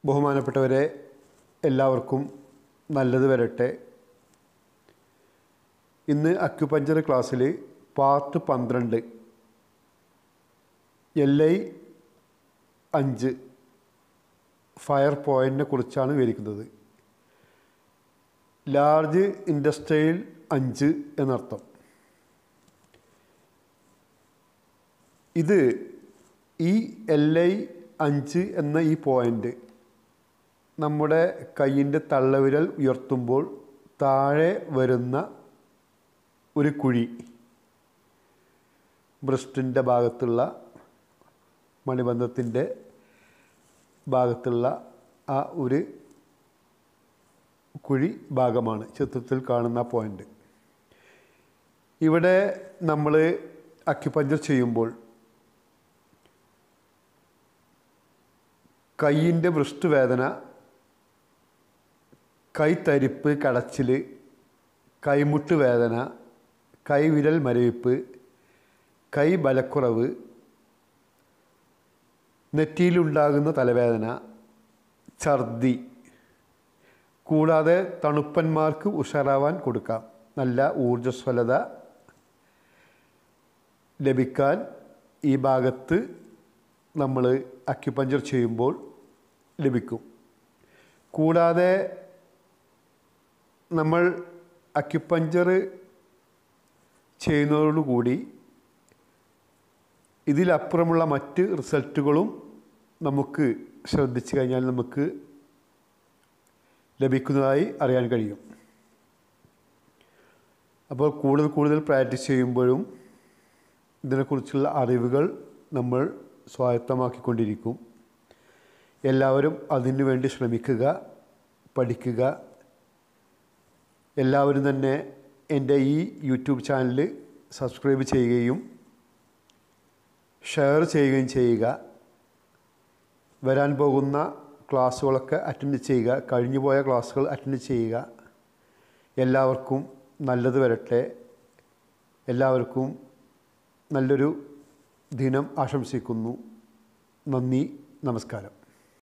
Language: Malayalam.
ബഹുമാനപ്പെട്ടവരെ എല്ലാവർക്കും നല്ലത് വരട്ടെ ഇന്ന് അക്യുപഞ്ചർ ക്ലാസ്സിൽ പാർട്ട് പന്ത്രണ്ട് എൽ ഐ അഞ്ച് ഫയർ പോയിൻറ്റിനെ കുറിച്ചാണ് വിവരിക്കുന്നത് ലാർജ് ഇൻഡസ്ട്രിയൽ അഞ്ച് എന്നർത്ഥം ഇത് ഈ എൽ ഐ അഞ്ച് എന്ന ഈ പോയിൻ്റ് നമ്മുടെ കയ്യിൻ്റെ തള്ളവിരൽ ഉയർത്തുമ്പോൾ താഴെ വരുന്ന ഒരു കുഴി ബ്രസ്റ്റിൻ്റെ ഭാഗത്തുള്ള മണിബന്ധത്തിൻ്റെ ഭാഗത്തുള്ള ആ ഒരു കുഴി ഭാഗമാണ് ചിത്രത്തിൽ കാണുന്ന പോയിൻ്റ് ഇവിടെ നമ്മൾ അക്യുപഞ്ചർ ചെയ്യുമ്പോൾ കയ്യിൻ്റെ വൃഷ്ട് വേദന കൈത്തരിപ്പ് കടച്ചിൽ കൈമുട്ട് വേദന കൈവിരൽ മരവിപ്പ് കൈ ബലക്കുറവ് നെറ്റിയിലുണ്ടാകുന്ന തലവേദന ഛർദി കൂടാതെ തണുപ്പന്മാർക്ക് ഉഷാറാവാൻ കൊടുക്കാം നല്ല ഊർജ്ജസ്വലത ലഭിക്കാൻ ഈ ഭാഗത്ത് നമ്മൾ അക്യുപഞ്ചർ ചെയ്യുമ്പോൾ ലഭിക്കും കൂടാതെ നമ്മൾ അക്യുപഞ്ചർ ചെയ്യുന്നതോടുകൂടി ഇതിലപ്പുറമുള്ള മറ്റ് റിസൾട്ടുകളും നമുക്ക് ശ്രദ്ധിച്ചു കഴിഞ്ഞാൽ നമുക്ക് ലഭിക്കുന്നതായി അറിയാൻ കഴിയും അപ്പോൾ കൂടുതൽ കൂടുതൽ പ്രാക്ടീസ് ചെയ്യുമ്പോഴും ഇതിനെക്കുറിച്ചുള്ള അറിവുകൾ നമ്മൾ സ്വായത്തമാക്കിക്കൊണ്ടിരിക്കും എല്ലാവരും അതിനു വേണ്ടി ശ്രമിക്കുക പഠിക്കുക എല്ലാവരും തന്നെ എൻ്റെ ഈ യൂട്യൂബ് ചാനൽ സബ്സ്ക്രൈബ് ചെയ്യുകയും ഷെയർ ചെയ്യുകയും ചെയ്യുക വരാൻ പോകുന്ന ക്ലാസ്സുകളൊക്കെ അറ്റൻഡ് ചെയ്യുക കഴിഞ്ഞു പോയ ക്ലാസ്സുകൾ അറ്റൻഡ് ചെയ്യുക എല്ലാവർക്കും നല്ലത് വരട്ടെ എല്ലാവർക്കും നല്ലൊരു ദിനം ആശംസിക്കുന്നു നന്ദി നമസ്കാരം